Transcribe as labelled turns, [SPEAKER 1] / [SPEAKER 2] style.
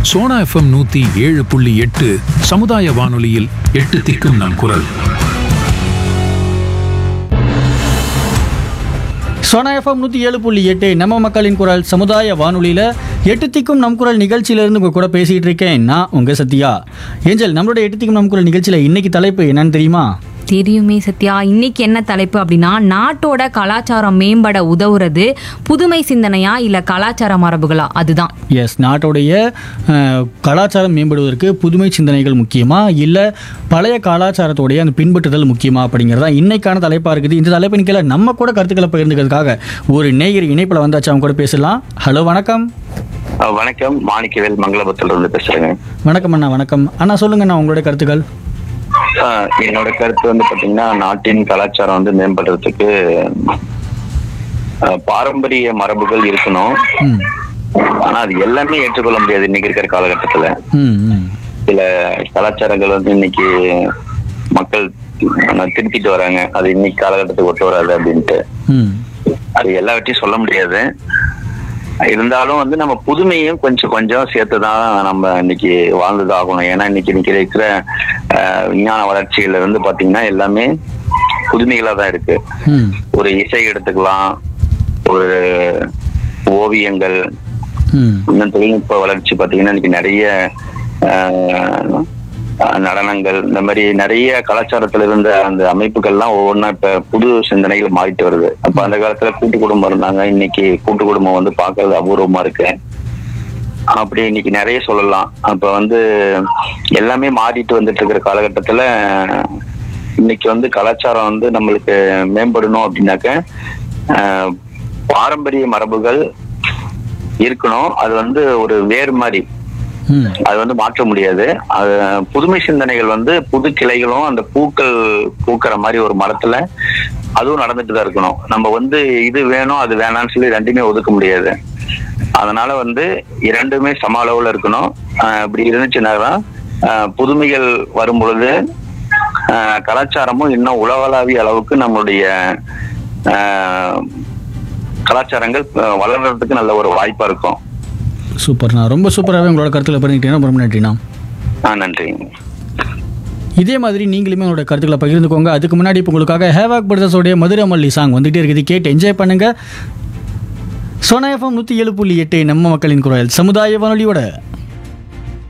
[SPEAKER 1] Sona FM நூத்தி ஏழு புள்ளி எட்டு சமுதாய வானொலியில் எட்டு திக்கும் நம் குரல்
[SPEAKER 2] சோனா எஃப்எம் நூற்றி ஏழு புள்ளி எட்டு நம்ம மக்களின் குரல் சமுதாய வானொலியில் எட்டு திக்கும் நம் குரல் நிகழ்ச்சியிலேருந்து உங்கள் கூட பேசிகிட்டு இருக்கேன் நான் உங்கள் சத்யா ஏஞ்சல் நம்மளோட எட்டு திக்கும் நம் குரல் நிகழ்ச்சியில் இன்னைக்கு தலைப்பு என்னன்னு தெரியுமா
[SPEAKER 3] தெரியுமே சத்யா இன்னைக்கு என்ன தலைப்பு அப்படின்னா நாட்டோட கலாச்சாரம் மேம்பட உதவுறது புதுமை சிந்தனையா இல்ல கலாச்சார மரபுகளா அதுதான்
[SPEAKER 2] எஸ் நாட்டோடைய அஹ், கலாச்சாரம் மேம்படுவதற்கு புதுமை சிந்தனைகள் முக்கியமா இல்லை பழைய கலாச்சாரத்தோடைய அந்த பின்பற்றுதல் முக்கியமா அப்படிங்கிறதா இன்னைக்கான தலைப்பாக இருக்குது இந்த தலைப்பின் கீழே நம்ம கூட கருத்துக்களை பகிர்ந்துக்கிறதுக்காக ஒரு நேயர் இணைப்பில் வந்தாச்சு அவங்க கூட பேசலாம் ஹலோ வணக்கம்
[SPEAKER 4] அஹ் வணக்கம் மாணிக்கவேல் மங்களபுரத்துல இருந்து பேசுறேங்க
[SPEAKER 2] வணக்கம் அண்ணா வணக்கம் அண்ணா சொல்லுங்க அண்ணா உங்களுடைய கருத்துக்கள்
[SPEAKER 4] அஹ் என்னோட கருத்து வந்து பாத்தீங்கன்னா நாட்டின் கலாச்சாரம் வந்து மேம்படுறதுக்கு அஹ் பாரம்பரிய மரபுகள் இருக்கணும்
[SPEAKER 2] ம்
[SPEAKER 4] ஆனா அது எல்லாமே ஏற்றுக்கொள்ள முடியாது இன்னைக்கு இருக்கிற காலகட்டத்துல
[SPEAKER 2] ம் ம்
[SPEAKER 4] சில கலாச்சாரங்கள் வந்து இன்னைக்கு மக்கள் அஹ் திருத்திட்டு வராங்க அது இன்னைக்கு காலகட்டத்துக்கு ஒத்து வராது அப்படின்ட்டு
[SPEAKER 2] ம்
[SPEAKER 4] அது எல்லாவற்றையும் சொல்ல முடியாது இருந்தாலும் வந்து நம்ம புதுமையும் கொஞ்சம் கொஞ்சம் சேர்த்து தான் நம்ம இன்னைக்கு வாழ்ந்துதான் ஆகணும் ஏன்னா இன்னைக்கு இன்னைக்கு இருக்கிற அஹ், விஞ்ஞான வளர்ச்சியில இருந்து பாத்தீங்கன்னா எல்லாமே புதுமைகளா தான் இருக்கு
[SPEAKER 2] ம்
[SPEAKER 4] ஒரு இசை எடுத்துக்கலாம் ஒரு ஓவியங்கள்
[SPEAKER 2] ம்
[SPEAKER 4] இன்னும் தொழில்நுட்ப வளர்ச்சி பாத்தீங்கன்னா இன்னைக்கு நிறைய அஹ், அஹ், நடனங்கள் இந்த மாதிரி நிறைய கலாச்சாரத்துல இருந்த அந்த அமைப்புகள்லாம் ஒவ்வொன்றா இப்ப புது சிந்தனைகள் மாறிட்டு வருது அப்ப அந்த காலத்துல கூட்டு குடும்பம் இருந்தாங்க இன்னைக்கு கூட்டு குடும்பம் வந்து பார்க்கிறது அபூர்வமா இருக்கு அப்படி இன்னைக்கு நிறைய சொல்லலாம் அப்ப வந்து எல்லாமே மாறிட்டு வந்துட்டு இருக்கிற காலகட்டத்துல இன்னைக்கு வந்து கலாச்சாரம் வந்து நம்மளுக்கு மேம்படணும் அப்படின்னாக்க அஹ், பாரம்பரிய மரபுகள் இருக்கணும் அது வந்து ஒரு வேர் மாதிரி
[SPEAKER 2] ம்
[SPEAKER 4] அது வந்து மாற்ற முடியாது அது புதுமை சிந்தனைகள் வந்து புது கிளைகளும் அந்த பூக்கள் பூக்கிற மாதிரி ஒரு மரத்துல அதுவும் நடந்துட்டு தான் இருக்கணும் நம்ம வந்து இது வேணும் அது வேணாம்னு சொல்லி ரெண்டுமே ஒதுக்க முடியாது அதனால வந்து இரண்டுமே சம அளவுல இருக்கணும் ஆஹ் இப்படி இருந்துச்சுன்னா தான், ஆஹ் புதுமைகள் வரும் பொழுது ஆஹ் கலாச்சாரமும் இன்னும் உலகளாவிய அளவுக்கு நம்மளுடைய ஆஹ் கலாச்சாரங்கள் ஆஹ் வளர்றதுக்கு நல்ல ஒரு வாய்ப்பா இருக்கும்
[SPEAKER 2] சூப்பர்ண்ணா ரொம்ப சூப்பராகவே உங்களோட கருத்துக்களை பண்ணிக்கிட்டீங்கன்னா ரொம்ப நன்றிண்ணா
[SPEAKER 4] ஆஹ் நன்றிங்க
[SPEAKER 2] இதே மாதிரி நீங்களுமே உங்களோட கருத்துக்களை பகிர்ந்துக்கோங்க அதுக்கு முன்னாடி இப்போ உங்களுக்காக ஹேவாக் பிரதர்ஸோடைய மதுரை மல்லி சாங் வந்துகிட்டே இருக்குது கேட்டு என்ஜாய் பண்ணுங்க சோனா எஃப்எம் நூற்றி ஏழு புள்ளி எட்டு நம்ம மக்களின் குரல் சமுதாய வானொலியோட